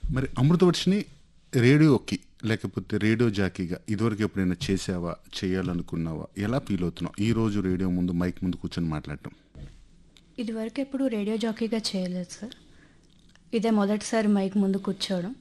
మరి అమృతవర్షిని రేడియోకి లేకపోతే రేడియో జాకీగా ఇదివరకు ఎప్పుడైనా చేసావా చేయాలనుకున్నావా ఎలా ఫీల్ అవుతున్నావు ఈ రోజు రేడియో ముందు మైక్ ముందు కూర్చొని మాట్లాడటం ఇదివరకు ఎప్పుడు రేడియో జాకీగా చేయలేదు సార్ ఇదే మొదటిసారి మైక్ ముందు కూర్చోవడం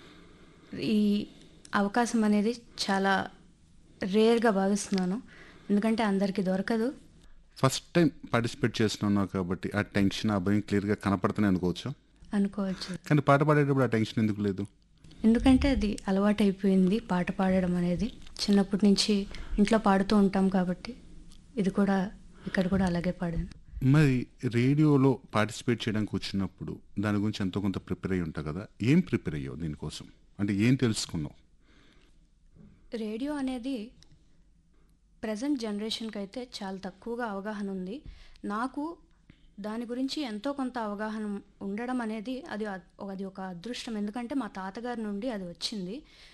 ఈ అవకాశం అనేది చాలా రేర్గా భావిస్తున్నాను ఎందుకంటే అందరికీ దొరకదు ఫస్ట్ టైం పార్టిసిపేట్ చేస్తున్నావు కాబట్టి ఆ టెన్షన్ ఆ భయం క్లియర్గా కనపడుతున్నాయి అనుకోవచ్చు అనుకోవచ్చు కానీ పాట పాడేటప్పుడు ఆ టెన్షన్ ఎందుకు లేదు ఎందుకంటే అది అలవాటు అయిపోయింది పాట పాడడం అనేది చిన్నప్పటి నుంచి ఇంట్లో పాడుతూ ఉంటాం కాబట్టి ఇది కూడా ఇక్కడ కూడా అలాగే పాడాను మరి రేడియోలో పార్టిసిపేట్ చేయడానికి వచ్చినప్పుడు దాని గురించి ఎంతో కొంత ప్రిపేర్ అయ్యి ఉంటావు కదా ఏం ప్రిపేర్ అయ్యావు దీనికోసం అంటే ఏం తెలుసుకున్నావు రేడియో అనేది ప్రజెంట్ జనరేషన్కి అయితే చాలా తక్కువగా అవగాహన ఉంది నాకు దాని గురించి ఎంతో కొంత అవగాహన ఉండడం అనేది అది అ- అది ఒక అదృష్టం ఎందుకంటే మా తాతగారి నుండి అది వచ్చింది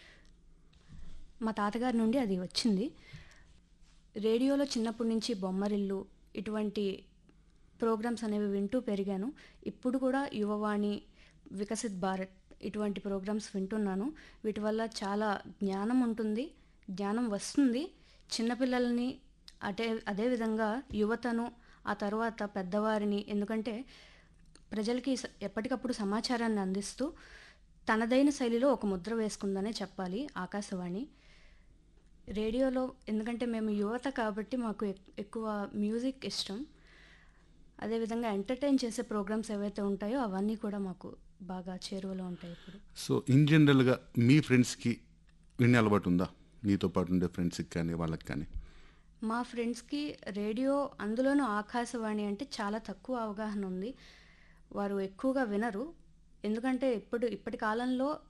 మా తాతగారి నుండి అది వచ్చింది రేడియోలో చిన్నప్పటి నుంచి బొమ్మరిల్లు ఇటువంటి ప్రోగ్రామ్స్ అనేవి వింటూ పెరిగాను ఇప్పుడు కూడా యువవాణి వికసిత్ భారత్ ఇటువంటి ప్రోగ్రామ్స్ వింటున్నాను వీటి వల్ల చాలా జ్ఞానం ఉంటుంది జ్ఞానం వస్తుంది చిన్నపిల్లల్ని అటే అదేవిధంగా యువతను ఆ తర్వాత పెద్దవారిని ఎందుకంటే ప్రజలకి స- ఎప్పటికప్పుడు సమాచారాన్ని అందిస్తూ తనదైన శైలిలో ఒక ముద్ర వేసుకుందనే చెప్పాలి ఆకాశవాణి రేడియోలో ఎందుకంటే మేము యువత కాబట్టి మాకు ఎక్- ఎక్కువ మ్యూజిక్ ఇష్టం అదేవిధంగా ఎంటర్టైన్ చేసే ప్రోగ్రామ్స్ ఏవైతే ఉంటాయో అవన్నీ కూడా మాకు బాగా చేరువలో ఉంటాయి ఇప్పుడు సో ఇన్ జనరల్గా మీ ఫ్రెండ్స్కి వినే అలవాటు ఉందా నీతో పాటు ఉండే ఫ్రెండ్స్కి కానీ వాళ్ళకి కానీ మా ఫ్రెండ్స్కి రేడియో అందులోనూ ఆకాశవాణి అంటే చాలా తక్కువ అవగాహన ఉంది వారు ఎక్కువగా వినరు ఎందుకంటే ఇప్పుడు ఇప్పటి కాలంలో